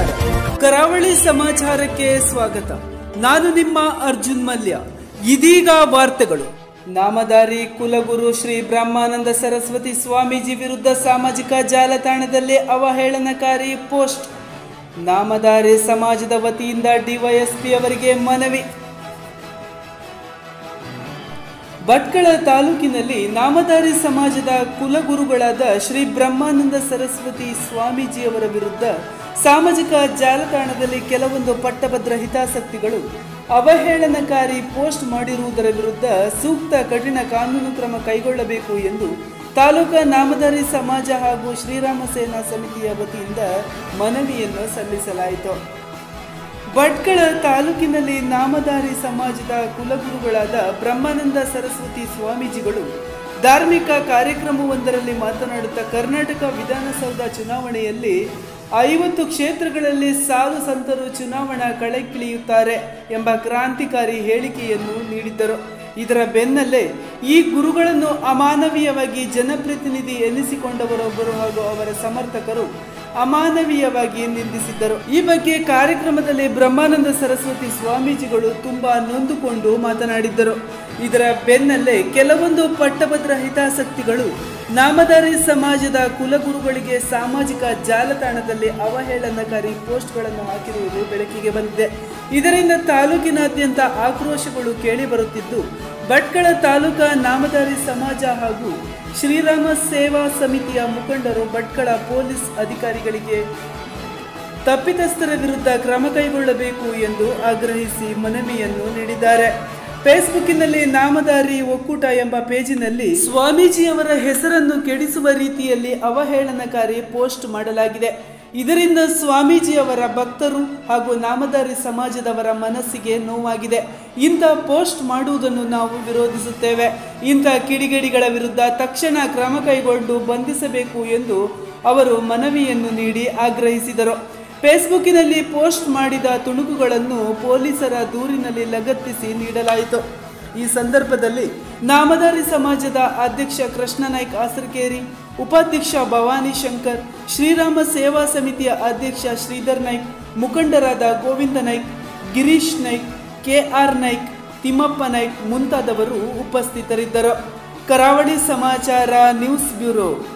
ನಮಸ್ಕಾರ ಕರಾವಳಿ ಸಮಾಚಾರಕ್ಕೆ ಸ್ವಾಗತ ನಾನು ನಿಮ್ಮ ಅರ್ಜುನ್ ಮಲ್ಯ ಇದೀಗ ವಾರ್ತೆಗಳು ನಾಮಧಾರಿ ಕುಲಗುರು ಶ್ರೀ ಬ್ರಹ್ಮಾನಂದ ಸರಸ್ವತಿ ಸ್ವಾಮೀಜಿ ವಿರುದ್ಧ ಸಾಮಾಜಿಕ ಜಾಲತಾಣದಲ್ಲಿ ಅವಹೇಳನಕಾರಿ ಪೋಸ್ಟ್ ನಾಮಧಾರಿ ಸಮಾಜದ ವತಿಯಿಂದ ಡಿವೈಎಸ್ಪಿ ಅವರಿಗೆ ಮನವಿ ಭಟ್ಕಳ ತಾಲೂಕಿನಲ್ಲಿ ನಾಮಧಾರಿ ಸಮಾಜದ ಕುಲಗುರುಗಳಾದ ಶ್ರೀ ಬ್ರಹ್ಮಾನಂದ ಸರಸ್ವತಿ ಸ್ವಾಮೀಜಿಯವರ ವಿರುದ್ಧ ಸಾಮಾಜಿಕ ಜಾಲತಾಣದಲ್ಲಿ ಕೆಲವೊಂದು ಪಟ್ಟಭದ್ರ ಹಿತಾಸಕ್ತಿಗಳು ಅವಹೇಳನಕಾರಿ ಪೋಸ್ಟ್ ಮಾಡಿರುವುದರ ವಿರುದ್ಧ ಸೂಕ್ತ ಕಠಿಣ ಕಾನೂನು ಕ್ರಮ ಕೈಗೊಳ್ಳಬೇಕು ಎಂದು ತಾಲೂಕಾ ನಾಮಧಾರಿ ಸಮಾಜ ಹಾಗೂ ಶ್ರೀರಾಮ ಸೇನಾ ಸಮಿತಿಯ ವತಿಯಿಂದ ಮನವಿಯನ್ನು ಸಲ್ಲಿಸಲಾಯಿತು ಭಟ್ಕಳ ತಾಲೂಕಿನಲ್ಲಿ ನಾಮಧಾರಿ ಸಮಾಜದ ಕುಲಗುರುಗಳಾದ ಬ್ರಹ್ಮಾನಂದ ಸರಸ್ವತಿ ಸ್ವಾಮೀಜಿಗಳು ಧಾರ್ಮಿಕ ಕಾರ್ಯಕ್ರಮವೊಂದರಲ್ಲಿ ಮಾತನಾಡುತ್ತಾ ಕರ್ನಾಟಕ ವಿಧಾನಸೌಧ ಚುನಾವಣೆಯಲ್ಲಿ ಐವತ್ತು ಕ್ಷೇತ್ರಗಳಲ್ಲಿ ಸಾಲು ಸಂತರು ಚುನಾವಣಾ ಕಳೆಗಿಳಿಯುತ್ತಾರೆ ಎಂಬ ಕ್ರಾಂತಿಕಾರಿ ಹೇಳಿಕೆಯನ್ನು ನೀಡಿದ್ದರು ಇದರ ಬೆನ್ನಲ್ಲೇ ಈ ಗುರುಗಳನ್ನು ಅಮಾನವೀಯವಾಗಿ ಜನಪ್ರತಿನಿಧಿ ಎನಿಸಿಕೊಂಡವರೊಬ್ಬರು ಹಾಗೂ ಅವರ ಸಮರ್ಥಕರು ಅಮಾನವೀಯವಾಗಿ ನಿಂದಿಸಿದ್ದರು ಈ ಬಗ್ಗೆ ಕಾರ್ಯಕ್ರಮದಲ್ಲಿ ಬ್ರಹ್ಮಾನಂದ ಸರಸ್ವತಿ ಸ್ವಾಮೀಜಿಗಳು ತುಂಬಾ ನೊಂದುಕೊಂಡು ಮಾತನಾಡಿದ್ದರು ಇದರ ಬೆನ್ನಲ್ಲೇ ಕೆಲವೊಂದು ಪಟ್ಟಭದ್ರ ಹಿತಾಸಕ್ತಿಗಳು ನಾಮಧಾರಿ ಸಮಾಜದ ಕುಲಗುರುಗಳಿಗೆ ಸಾಮಾಜಿಕ ಜಾಲತಾಣದಲ್ಲಿ ಅವಹೇಳನಕಾರಿ ಪೋಸ್ಟ್ಗಳನ್ನು ಹಾಕಿರುವುದು ಬೆಳಕಿಗೆ ಬಂದಿದೆ ಇದರಿಂದ ತಾಲೂಕಿನಾದ್ಯಂತ ಆಕ್ರೋಶಗಳು ಕೇಳಿಬರುತ್ತಿದ್ದು ಭಟ್ಕಳ ತಾಲೂಕಾ ನಾಮಧಾರಿ ಸಮಾಜ ಹಾಗೂ ಶ್ರೀರಾಮ ಸೇವಾ ಸಮಿತಿಯ ಮುಖಂಡರು ಭಟ್ಕಳ ಪೊಲೀಸ್ ಅಧಿಕಾರಿಗಳಿಗೆ ತಪ್ಪಿತಸ್ಥರ ವಿರುದ್ಧ ಕ್ರಮ ಕೈಗೊಳ್ಳಬೇಕು ಎಂದು ಆಗ್ರಹಿಸಿ ಮನವಿಯನ್ನು ನೀಡಿದ್ದಾರೆ ಫೇಸ್ಬುಕ್ಕಿನಲ್ಲಿ ನಾಮಧಾರಿ ಒಕ್ಕೂಟ ಎಂಬ ಪೇಜಿನಲ್ಲಿ ಸ್ವಾಮೀಜಿಯವರ ಹೆಸರನ್ನು ಕೆಡಿಸುವ ರೀತಿಯಲ್ಲಿ ಅವಹೇಳನಕಾರಿ ಪೋಸ್ಟ್ ಮಾಡಲಾಗಿದೆ ಇದರಿಂದ ಸ್ವಾಮೀಜಿಯವರ ಭಕ್ತರು ಹಾಗೂ ನಾಮಧಾರಿ ಸಮಾಜದವರ ಮನಸ್ಸಿಗೆ ನೋವಾಗಿದೆ ಇಂಥ ಪೋಸ್ಟ್ ಮಾಡುವುದನ್ನು ನಾವು ವಿರೋಧಿಸುತ್ತೇವೆ ಇಂಥ ಕಿಡಿಗೇಡಿಗಳ ವಿರುದ್ಧ ತಕ್ಷಣ ಕ್ರಮ ಕೈಗೊಂಡು ಬಂಧಿಸಬೇಕು ಎಂದು ಅವರು ಮನವಿಯನ್ನು ನೀಡಿ ಆಗ್ರಹಿಸಿದರು ಫೇಸ್ಬುಕ್ಕಿನಲ್ಲಿ ಪೋಸ್ಟ್ ಮಾಡಿದ ತುಣುಕುಗಳನ್ನು ಪೊಲೀಸರ ದೂರಿನಲ್ಲಿ ಲಗತ್ತಿಸಿ ನೀಡಲಾಯಿತು ಈ ಸಂದರ್ಭದಲ್ಲಿ ನಾಮಧಾರಿ ಸಮಾಜದ ಅಧ್ಯಕ್ಷ ಕೃಷ್ಣ ನಾಯ್ಕ್ ಆಸರಕೇರಿ ಉಪಾಧ್ಯಕ್ಷ ಭವಾನಿ ಶಂಕರ್ ಶ್ರೀರಾಮ ಸೇವಾ ಸಮಿತಿಯ ಅಧ್ಯಕ್ಷ ಶ್ರೀಧರ್ ನಾಯ್ಕ್ ಮುಖಂಡರಾದ ಗೋವಿಂದ ನಾಯ್ಕ್ ಗಿರೀಶ್ ನಾಯ್ಕ್ ಕೆ ಆರ್ ನಾಯ್ಕ್ ತಿಮ್ಮಪ್ಪ ನಾಯ್ಕ್ ಮುಂತಾದವರು ಉಪಸ್ಥಿತರಿದ್ದರು ಕರಾವಳಿ ಸಮಾಚಾರ ನ್ಯೂಸ್ ಬ್ಯೂರೋ